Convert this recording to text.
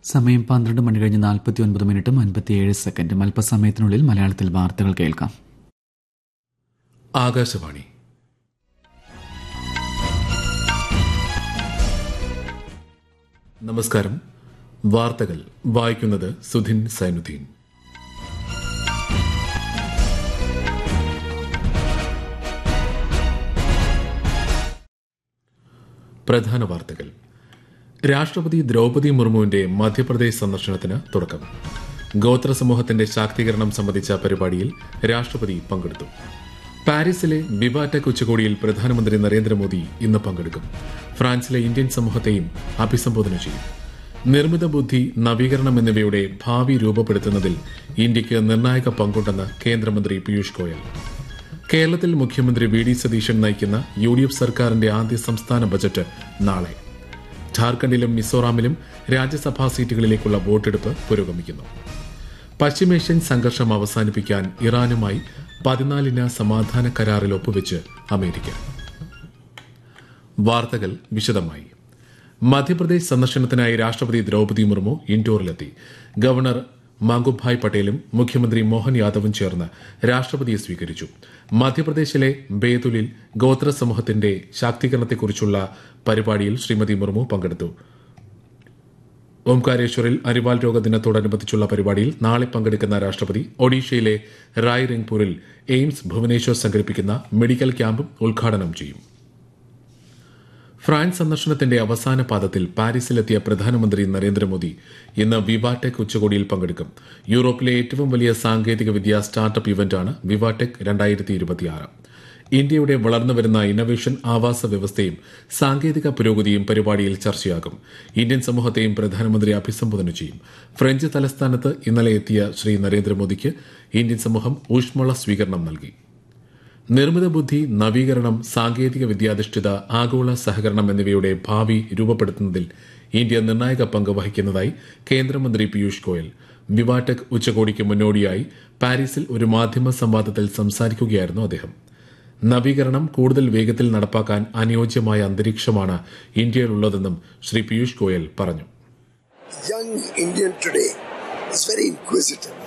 സമയം പന്ത്രണ്ട് മണി കഴിഞ്ഞ് നാൽപ്പത്തി ഒൻപത് മിനിറ്റും അൻപത്തിയേഴ് സെക്കൻഡും അല്പസമയത്തിനുള്ളിൽ മലയാളത്തിൽ വാർത്തകൾ കേൾക്കാം ആകാശവാണി നമസ്കാരം വാർത്തകൾ വായിക്കുന്നത് സുധിൻ സൈനുദ്ദീൻ പ്രധാന വാർത്തകൾ രാഷ്ട്രപതി ദ്രൗപദി മുർമുവിന്റെ മധ്യപ്രദേശ് സന്ദർശനത്തിന് തുടക്കം ഗോത്ര സമൂഹത്തിന്റെ ശാക്തീകരണം സംബന്ധിച്ച പരിപാടിയിൽ രാഷ്ട്രപതി പങ്കെടുത്തു പാരീസിലെ വിവാടെക് ഉച്ചകോടിയിൽ പ്രധാനമന്ത്രി നരേന്ദ്രമോദി ഇന്ന് പങ്കെടുക്കും ഫ്രാൻസിലെ ഇന്ത്യൻ സമൂഹത്തെയും അഭിസംബോധന ചെയ്യും നിർമ്മിത ബുദ്ധി നവീകരണം എന്നിവയുടെ ഭാവി രൂപപ്പെടുത്തുന്നതിൽ ഇന്ത്യയ്ക്ക് നിർണായക പങ്കുണ്ടെന്ന് കേന്ദ്രമന്ത്രി പീയൂഷ് ഗോയൽ കേരളത്തിൽ മുഖ്യമന്ത്രി വി ഡി സതീശൻ നയിക്കുന്ന യു ഡി എഫ് സർക്കാരിന്റെ ആദ്യ സംസ്ഥാന ബജറ്റ് നാളെ ഝാർഖണ്ഡിലും മിസോറാമിലും രാജ്യസഭാ സീറ്റുകളിലേക്കുള്ള വോട്ടെടുപ്പ് പുരോഗമിക്കുന്നു പശ്ചിമേഷ്യൻ സംഘർഷം അവസാനിപ്പിക്കാൻ ഇറാനുമായി പതിനാലിന് സമാധാന കരാറിൽ ഒപ്പുവെച്ച് അമേരിക്ക വാർത്തകൾ വിശദമായി മധ്യപ്രദേശ് സന്ദർശനത്തിനായി രാഷ്ട്രപതി ദ്രൗപദി മുർമു ഇൻഡോറിലെത്തി ഗവർണർ മാംഗുഭായ് പട്ടേലും മുഖ്യമന്ത്രി മോഹൻ യാദവും ചേർന്ന് രാഷ്ട്രപതിയെ സ്വീകരിച്ചു മധ്യപ്രദേശിലെ ബേതുലിൽ ഗോത്ര സമൂഹത്തിന്റെ ശാക്തീകരണത്തെക്കുറിച്ചുള്ള പരിപാടിയിൽ ശ്രീമതി മുർമു പങ്കെടുത്തു ഓംകാരേശ്വറിൽ അരിവാൾ രോഗ ദിനത്തോടനുബന്ധിച്ചുള്ള പരിപാടിയിൽ നാളെ പങ്കെടുക്കുന്ന രാഷ്ട്രപതി ഒഡീഷയിലെ റായ് രംഗ്പൂരിൽ എയിംസ് ഭുവനേശ്വർ സംഘടിപ്പിക്കുന്ന മെഡിക്കൽ ക്യാമ്പും ഉദ്ഘാടനം ചെയ്യും ഫ്രാൻസ് സന്ദർശനത്തിന്റെ അവസാന പാദത്തിൽ പാരീസിലെത്തിയ പ്രധാനമന്ത്രി നരേന്ദ്രമോദി ഇന്ന് വിവാടെക് ഉച്ചകോടിയിൽ പങ്കെടുക്കും യൂറോപ്പിലെ ഏറ്റവും വലിയ സാങ്കേതിക വിദ്യാ സ്റ്റാർട്ടപ്പ് ഇവന്റാണ് വിവാടെക് രണ്ടായിരത്തി ഇരുപത്തിയാറ് ഇന്ത്യയുടെ വളർന്നുവരുന്ന ഇന്നൊവേഷൻ ആവാസ വ്യവസ്ഥയും സാങ്കേതിക പുരോഗതിയും പരിപാടിയിൽ ചർച്ചയാകും ഇന്ത്യൻ സമൂഹത്തെയും പ്രധാനമന്ത്രി അഭിസംബോധന ചെയ്യും ഫ്രഞ്ച് തലസ്ഥാനത്ത് ഇന്നലെ എത്തിയ ശ്രീ നരേന്ദ്രമോദിക്ക് ഇന്ത്യൻ സമൂഹം ഊഷ്മള സ്വീകരണം നൽകി നിർമ്മിത ബുദ്ധി നവീകരണം സാങ്കേതിക വിദ്യാധിഷ്ഠിത ആഗോള സഹകരണം എന്നിവയുടെ ഭാവി രൂപപ്പെടുത്തുന്നതിൽ ഇന്ത്യ നിർണായക പങ്ക് വഹിക്കുന്നതായി കേന്ദ്രമന്ത്രി പീയൂഷ് ഗോയൽ വിവാടെക് ഉച്ചകോടിക്ക് മുന്നോടിയായി പാരീസിൽ ഒരു മാധ്യമ സംവാദത്തിൽ സംസാരിക്കുകയായിരുന്നു അദ്ദേഹം നവീകരണം കൂടുതൽ വേഗത്തിൽ നടപ്പാക്കാൻ അനുയോജ്യമായ അന്തരീക്ഷമാണ് ഇന്ത്യയിലുള്ളതെന്നും ശ്രീ പീയൂഷ് ഗോയൽ പറഞ്ഞു young Indian today is very inquisitive.